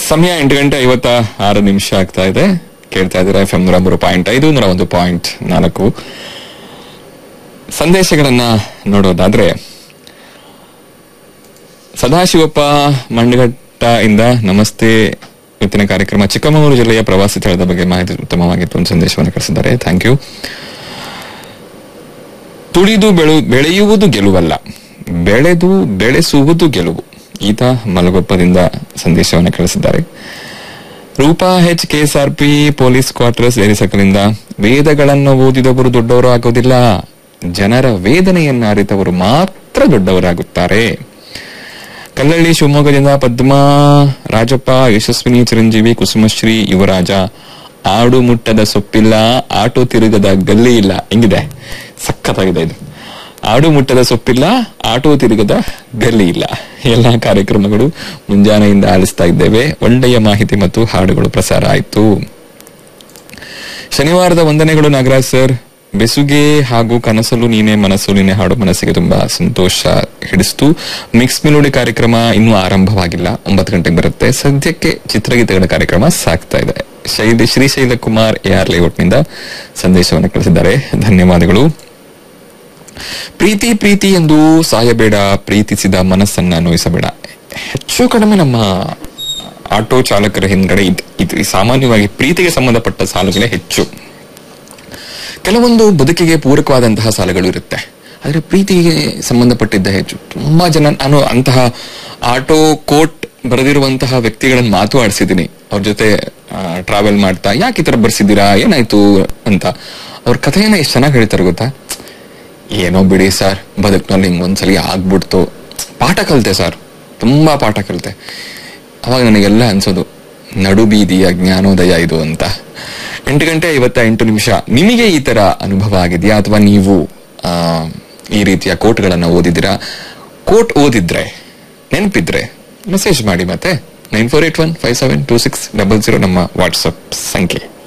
ಸಮಯ ಎಂಟು ಗಂಟೆ ಐವತ್ತ ಆರು ನಿಮಿಷ ಆಗ್ತಾ ಇದೆ ಕೇಳ್ತಾ ಇದ್ದೀರಾ ಎಫ್ ಎಂ ನೂರ ಮೂರು ಪಾಯಿಂಟ್ ಐದು ನೂರ ಒಂದು ಪಾಯಿಂಟ್ ನಾಲ್ಕು ಸಂದೇಶಗಳನ್ನ ನೋಡೋದಾದ್ರೆ ಸದಾಶಿವಪ್ಪ ಮಂಡಘಟ್ಟ ಇಂದ ನಮಸ್ತೆ ಇವತ್ತಿನ ಕಾರ್ಯಕ್ರಮ ಚಿಕ್ಕಮಗಳೂರು ಜಿಲ್ಲೆಯ ಪ್ರವಾಸಿ ಸ್ಥಳದ ಬಗ್ಗೆ ಮಾಹಿತಿ ಉತ್ತಮವಾಗಿತ್ತು ಒಂದು ಸಂದೇಶವನ್ನು ಕಳಿಸಿದ್ದಾರೆ ಥ್ಯಾಂಕ್ ಯು ತುಳಿದು ಬೆಳು ಬೆಳೆಯುವುದು ಗೆಲುವಲ್ಲ ಬೆಳೆದು ಬೆಳೆಸುವುದು ಗೆಲುವು ಈತ ಮಲಗೊಪ್ಪದಿಂದ ಸಂದೇಶವನ್ನು ಕಳಿಸಿದ್ದಾರೆ Roopa H KSRP police quarters ಏರಿಸಕಲಿಂದ ವೇದಗಳನ್ನು ಓದಿದವರು ದೊಡ್ಡವರು ಆಗೋದಿಲ್ಲ ಜನರ ವೇದನೆಯನ್ನು ಅರಿತವರು ಮಾತ್ರ ದೊಡ್ಡವರಾಗುತ್ತಾರೆ ಕಲ್ಲಳ್ಳಿ ಶಿವಮೊಗ್ಗದಿಂದ ಪದ್ಮಾ ರಾಜಪ್ಪ ಯಶಸ್ವಿನಿ ಚಿರಂಜೀವಿ ಕುಸುಮಶ್ರೀ ಯುವರಾಜ ಆಡು ಮುಟ್ಟದ ಸೊಪ್ಪಿಲ್ಲ ಆಟೋ ತಿರುಗದ ಗಲ್ಲಿ ಇಲ್ಲ ಹಿಂಗಿದೆ ಸಖತ್ತಾಗಿದೆ ಇದು ಆಡು ಮುಟ್ಟದ ಸೊಪ್ಪಿಲ್ಲ ಆಟೋ ತಿರುಗದ ಗಲ್ಲಿ ಇಲ್ಲ ಎಲ್ಲಾ ಕಾರ್ಯಕ್ರಮಗಳು ಮುಂಜಾನೆಯಿಂದ ಆಲಿಸ್ತಾ ಇದ್ದೇವೆ ಒಳ್ಳೆಯ ಮಾಹಿತಿ ಮತ್ತು ಹಾಡುಗಳು ಪ್ರಸಾರ ಆಯಿತು ಶನಿವಾರದ ವಂದನೆಗಳು ನಾಗರಾಜ್ ಸರ್ ಬೆಸುಗೆ ಹಾಗೂ ಕನಸಲು ನೀನೆ ಮನಸ್ಸು ನೀನೆ ಹಾಡು ಮನಸ್ಸಿಗೆ ತುಂಬಾ ಸಂತೋಷ ಹಿಡಿಸ್ತು ಮಿಕ್ಸ್ ಮಿಲೋಡಿ ಕಾರ್ಯಕ್ರಮ ಇನ್ನೂ ಆರಂಭವಾಗಿಲ್ಲ ಒಂಬತ್ತು ಗಂಟೆಗೆ ಬರುತ್ತೆ ಸದ್ಯಕ್ಕೆ ಚಿತ್ರಗೀತೆಗಳ ಕಾರ್ಯಕ್ರಮ ಸಾಗ್ತಾ ಇದೆ ಶೈಲಿ ಶ್ರೀಶೈಲ ಕುಮಾರ್ ಎ ಆರ್ ಲೇಔಟ್ನಿಂದ ಸಂದೇಶವನ್ನು ಕಳಿಸಿದ್ದಾರೆ ಧನ್ಯವಾದಗಳು ಪ್ರೀತಿ ಪ್ರೀತಿ ಎಂದು ಸಾಯಬೇಡ ಪ್ರೀತಿಸಿದ ಮನಸ್ಸನ್ನ ನೋಯಿಸಬೇಡ ಹೆಚ್ಚು ಕಡಿಮೆ ನಮ್ಮ ಆಟೋ ಚಾಲಕರ ಹಿಂದ್ಗಡೆ ಇದ್- ಇದು ಸಾಮಾನ್ಯವಾಗಿ ಪ್ರೀತಿಗೆ ಸಂಬಂಧಪಟ್ಟ ಸಾಲುಗಳೇ ಹೆಚ್ಚು ಕೆಲವೊಂದು ಬದುಕಿಗೆ ಪೂರಕವಾದಂತಹ ಸಾಲಗಳು ಇರುತ್ತೆ ಆದ್ರೆ ಪ್ರೀತಿಗೆ ಸಂಬಂಧಪಟ್ಟಿದ್ದ ಹೆಚ್ಚು ತುಂಬಾ ಜನ ನಾನು ಅಂತಹ ಆಟೋ ಕೋಟ್ ಬರೆದಿರುವಂತಹ ವ್ಯಕ್ತಿಗಳನ್ನು ಮಾತು ಆಡಿಸಿದ್ದೀನಿ ಅವ್ರ ಜೊತೆ ಟ್ರಾವೆಲ್ ಮಾಡ್ತಾ ಯಾಕೆ ಈ ತರ ಬರ್ಸಿದ್ದೀರಾ ಏನಾಯ್ತು ಅಂತ ಅವ್ರ ಕಥೆಯನ್ನ ಎಷ್ಟು ಚೆನ್ನಾಗಿ ಹೇಳ್ತಾರೆ ಗೊತ್ತಾ ಏನೋ ಬಿಡಿ ಸರ್ ಬದುಕಿನಲ್ಲಿ ಹಿಂಗ್ ಒಂದ್ಸಲಿ ಆಗ್ಬಿಡ್ತು ಪಾಠ ಕಲಿತೆ ಸರ್ ತುಂಬಾ ಪಾಠ ಕಲಿತೆ ಅವಾಗ ನನಗೆಲ್ಲ ಅನ್ಸೋದು ನಡು ಬೀದಿಯ ಜ್ಞಾನೋದಯ ಇದು ಅಂತ ಎಂಟು ಗಂಟೆ ಐವತ್ತ ಎಂಟು ನಿಮಿಷ ನಿಮಗೆ ಈ ತರ ಅನುಭವ ಆಗಿದೆಯಾ ಅಥವಾ ನೀವು ಆ, ಈ ರೀತಿಯ ಕೋಟ್ಗಳನ್ನ ಓದಿದ್ದೀರಾ ಕೋಟ್ ಓದಿದ್ರೆ ನೆನಪಿದ್ರೆ ಮೆಸೇಜ್ ಮಾಡಿ ಮತ್ತೆ nine four eight one five seven two six double zero ನಮ್ಮ ವಾಟ್ಸಪ್ ಸಂಖ್ಯೆ